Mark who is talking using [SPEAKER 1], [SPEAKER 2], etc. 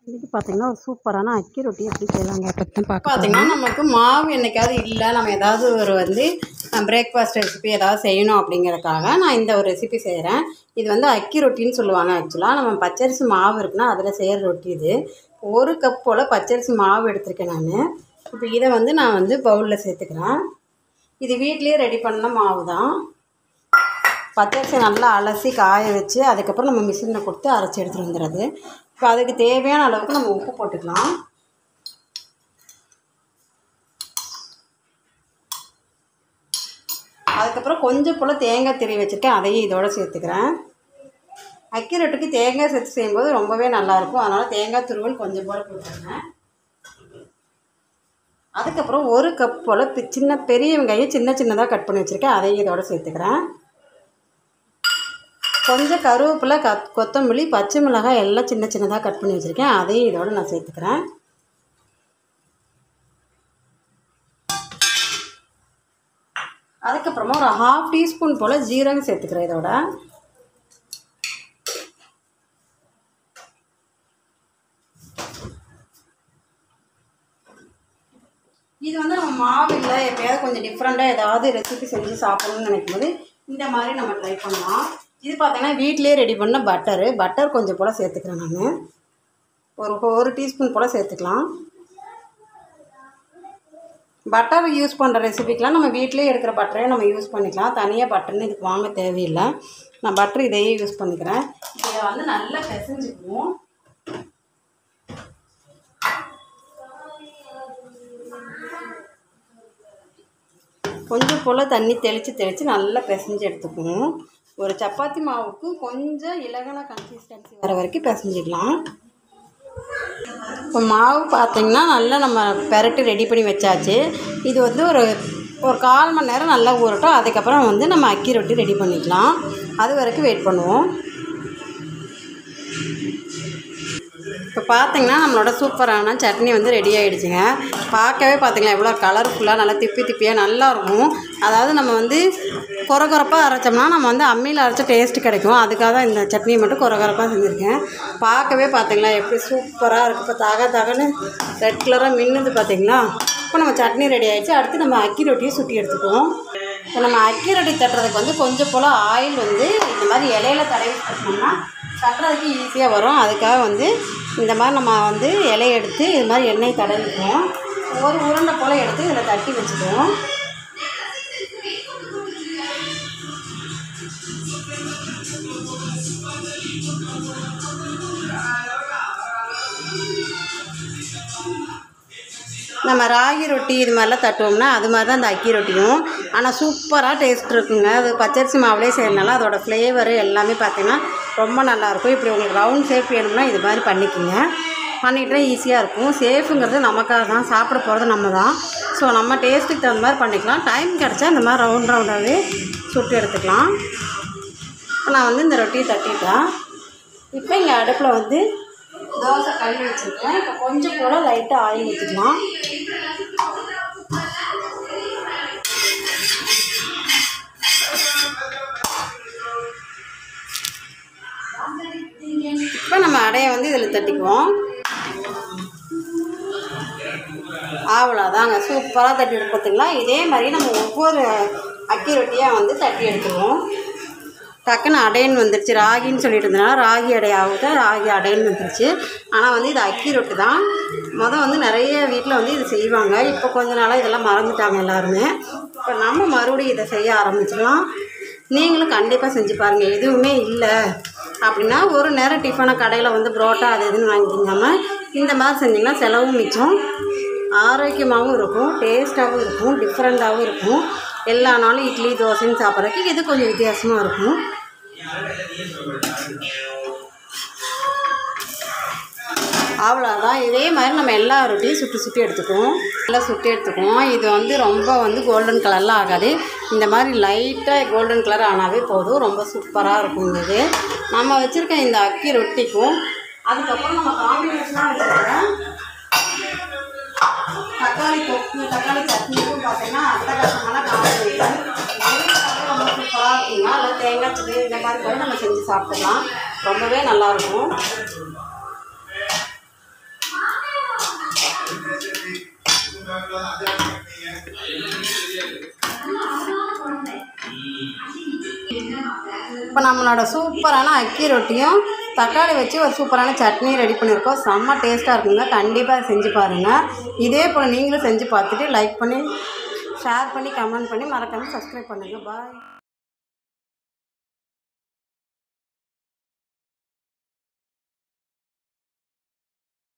[SPEAKER 1] இன்றைக்கி பார்த்தீங்கன்னா ஒரு சூப்பரான அக்கி ரொட்டி எப்படி செய்யலாங்க பற்றி பார்க்க
[SPEAKER 2] பார்த்தீங்கன்னா நமக்கு மாவு என்னைக்காவது இல்லை நம்ம ஏதாவது ஒரு வந்து பிரேக்ஃபாஸ்ட் ரெசிபி ஏதாவது செய்யணும் அப்படிங்கிறதுக்காக நான் இந்த ஒரு ரெசிபி செய்கிறேன் இது வந்து அக்கி ரொட்டின்னு சொல்லுவாங்க ஆக்சுவலாக நம்ம பச்சரிசி மாவு இருக்குன்னா அதில் செய்கிற ரொட்டி இது ஒரு கப் போல் பச்சரிசி மாவு எடுத்திருக்கேன் நான் இப்போ இதை வந்து நான் வந்து பவுலில் சேர்த்துக்கிறேன் இது வீட்லேயே ரெடி பண்ண மாவு தான் பச்சரிசி நல்லா அலசி காய வச்சு அதுக்கப்புறம் நம்ம மிஷினில் கொடுத்து அரைச்சி எடுத்துகிட்டு வந்துடுறது இப்போ அதுக்கு தேவையான அளவுக்கு நம்ம உப்பு போட்டுக்கலாம் அதுக்கப்புறம் கொஞ்சம் போல் தேங்காய் திரி வச்சுருக்கேன் அதையும் இதோட சேர்த்துக்கிறேன் அக்கி ரொட்டிக்கு தேங்காய் சேர்த்து செய்யும்போது ரொம்பவே நல்லாயிருக்கும் அதனால் தேங்காய் துருவல் கொஞ்சம் போல் போட்டுருங்க அதுக்கப்புறம் ஒரு கப் போல் பி- சின்ன பெரிய வெங்காயம் சின்ன சின்னதாக கட் பண்ணி வச்சுருக்கேன் அதையும் இதோட சேர்த்துக்கிறேன் கொஞ்சம் கருவேப்பிலை கத் கொத்தமல்லி பச்சை மிளகாய் எல்லாம் சின்ன சின்னதாக கட் பண்ணி வச்சுருக்கேன் அதையும் இதோட நான் சேர்த்துக்கிறேன் அதுக்கப்புறமா ஒரு ஹாஃப் டீஸ்பூன் போல் ஜீரகம் சேர்த்துக்கிறேன் இதோட இது வந்து நம்ம மாவு இல்லை எப்பயாவது கொஞ்சம் டிஃப்ரெண்ட்டாக ஏதாவது ரெசிபி செஞ்சு சாப்பிடணும்னு நினைக்கும் போது இந்த மாதிரி நம்ம ட்ரை பண்ணலாம் இது பார்த்தீங்கன்னா வீட்டிலேயே ரெடி பண்ண பட்டரு பட்டர் கொஞ்சம் போல் சேர்த்துக்கிறேன் நான் ஒரு ஒரு டீஸ்பூன் போல் சேர்த்துக்கலாம் பட்டர் யூஸ் பண்ணுற ரெசிபிக்கெலாம் நம்ம வீட்டிலேயே எடுக்கிற பட்டரே நம்ம யூஸ் பண்ணிக்கலாம் தனியாக பட்டர்னு இதுக்கு வாங்க தேவையில்லை நான் பட்டர் இதையே யூஸ் பண்ணிக்கிறேன் இதை வந்து நல்லா பிசைஞ்சுக்குவோம் கொஞ்சம் போல் தண்ணி தெளித்து தெளித்து நல்லா பிசைஞ்சு எடுத்துக்குவோம் ஒரு சப்பாத்தி மாவுக்கு கொஞ்சம் இலகன கன்சிஸ்டன்சி வர வரைக்கும் பிசைஞ்சிக்கலாம் இப்போ மாவு பார்த்தீங்கன்னா நல்லா நம்ம பெரட்டி ரெடி பண்ணி வச்சாச்சு இது வந்து ஒரு ஒரு கால் மணி நேரம் நல்லா ஊறட்டும் அதுக்கப்புறம் வந்து நம்ம அக்கி ரொட்டி ரெடி பண்ணிக்கலாம் அது வரைக்கும் வெயிட் பண்ணுவோம் இப்போ பார்த்தீங்கன்னா நம்மளோட சூப்பரான சட்னி வந்து ரெடி ஆகிடுச்சுங்க பார்க்கவே பார்த்தீங்களா எவ்வளோ கலர்ஃபுல்லாக நல்லா திப்பி திப்பியாக நல்லா இருக்கும் அதாவது நம்ம வந்து கொர கொரப்பாக அரைச்சோம்னா நம்ம வந்து அம்மியில் அரைச்ச டேஸ்ட் கிடைக்கும் அதுக்காக தான் இந்த சட்னியை மட்டும் கொர கொரப்பாக செஞ்சுருக்கேன் பார்க்கவே பார்த்தீங்களா எப்படி சூப்பராக இருக்குது இப்போ தக தகன்னு ரெட் கலராக மின்னுது பார்த்தீங்களா இப்போ நம்ம சட்னி ரெடி ஆயிடுச்சு அடுத்து நம்ம அக்கி ரொட்டியை சுட்டி எடுத்துக்குவோம் இப்போ நம்ம அக்கி ரொட்டி தட்டுறதுக்கு வந்து கொஞ்சம் போல் ஆயில் வந்து இந்த மாதிரி இலையில தடவி தட்டினோம்னா தட்டுறதுக்கு ஈஸியாக வரும் அதுக்காக வந்து இந்த மாதிரி நம்ம வந்து இலையை எடுத்து இது மாதிரி எண்ணெய் தடவிக்குவோம் ஒரு உருண்டை போல் எடுத்து இதில் தட்டி வச்சுக்குவோம் நம்ம ராகி ரொட்டி இது மாதிரிலாம் தட்டுவோம்னா அது மாதிரி தான் இந்த அக்கி ரொட்டியும் ஆனால் சூப்பராக டேஸ்ட் இருக்குங்க அது பச்சரிசி மாவுலேயே செய்யறதுனால அதோட ஃப்ளேவரு எல்லாமே பார்த்தீங்கன்னா ரொம்ப நல்லாயிருக்கும் இப்படி உங்களுக்கு ரவுண்ட் ஷேப் வேணும்னா இது மாதிரி பண்ணிக்கோங்க பண்ணிக்கிட்டா ஈஸியாக இருக்கும் சேஃபுங்கிறது நமக்காக தான் சாப்பிட போகிறது நம்ம தான் ஸோ நம்ம டேஸ்ட்டுக்கு தகுந்த மாதிரி பண்ணிக்கலாம் டைம் கிடச்சா இந்த மாதிரி ரவுண்ட் ரவுண்டாகவே சுட்டு எடுத்துக்கலாம் இப்போ நான் வந்து இந்த ரொட்டியை தட்டிட்டேன் இப்போ இங்கே அடுப்பில் வந்து தோசை கல் வச்சுருக்கேன் இப்போ கொஞ்சம் கூட லைட்டாக ஆயில் ஊற்றிக்கலாம் இப்போ நம்ம அடையை வந்து இதில் தட்டிக்குவோம் அவ்வளோதாங்க சூப்பராக தட்டி எடுத்து பார்த்தீங்களா இதே மாதிரி நம்ம ஒவ்வொரு அக்கி ரொட்டியாக வந்து தட்டி எடுத்துருவோம் டக்குன்னு அடைன்னு வந்துருச்சு ராகின்னு சொல்லிட்டு இருந்தனால ராகி அடையாவது ராகி அடைன்னு வந்துருச்சு ஆனால் வந்து இது அக்கி ரொட்டி தான் மொதல் வந்து நிறைய வீட்டில் வந்து இது செய்வாங்க இப்போ கொஞ்ச நாளாக இதெல்லாம் மறந்துட்டாங்க எல்லாருமே இப்போ நம்ம மறுபடியும் இதை செய்ய ஆரம்பிச்சிடலாம் நீங்களும் கண்டிப்பாக செஞ்சு பாருங்கள் எதுவுமே இல்லை அப்படின்னா ஒரு நேரம் டிஃபனை கடையில் வந்து புரோட்டா அது இதுன்னு வாங்கிக்காம இந்த மாதிரி செஞ்சிங்கன்னா செலவும் மிச்சம் ஆரோக்கியமாகவும் இருக்கும் டேஸ்ட்டாகவும் இருக்கும் டிஃப்ரெண்ட்டாகவும் இருக்கும் எல்லா நாளும் இட்லி தோசைன்னு சாப்பிட்றதுக்கு இது கொஞ்சம் வித்தியாசமாக இருக்கும் அவ்வளோதான் இதே மாதிரி நம்ம எல்லா ரொட்டியும் சுட்டு சுட்டி எடுத்துக்குவோம் நல்லா சுட்டி எடுத்துக்குவோம் இது வந்து ரொம்ப வந்து கோல்டன் கலரில் ஆகாது இந்த மாதிரி லைட்டாக கோல்டன் கலர் ஆனாவே போதும் ரொம்ப சூப்பராக இருக்கும் இது நம்ம வச்சுருக்க இந்த அக்கி ரொட்டிக்கும் அதுக்கப்புறம் நம்ம காம்பினேஷனாக வச்சுருக்கேன் தக்காளி தொக்கு தக்காளி சட்னிக்கும் பார்த்தீங்கன்னா அட்டகாசமான காம்பினேஷன் ரொம்ப சூப்பராக இருக்குங்க அதில் தேங்காய் சட்னி இந்த மாதிரி கூட நம்ம செஞ்சு சாப்பிட்டுக்கலாம் ரொம்பவே நல்லாயிருக்கும் இப்போ நம்மளோட சூப்பரான அக்கி ரொட்டியும் தக்காளி வச்சு ஒரு சூப்பரான சட்னி ரெடி பண்ணியிருக்கோம் செம்ம டேஸ்ட்டாக இருக்குங்க கண்டிப்பாக செஞ்சு பாருங்கள் இதே போல் நீங்களும் செஞ்சு பார்த்துட்டு லைக் பண்ணி ஷேர் பண்ணி கமெண்ட் பண்ணி மறக்காமல் சப்ஸ்கிரைப் பண்ணுங்கள் பாய்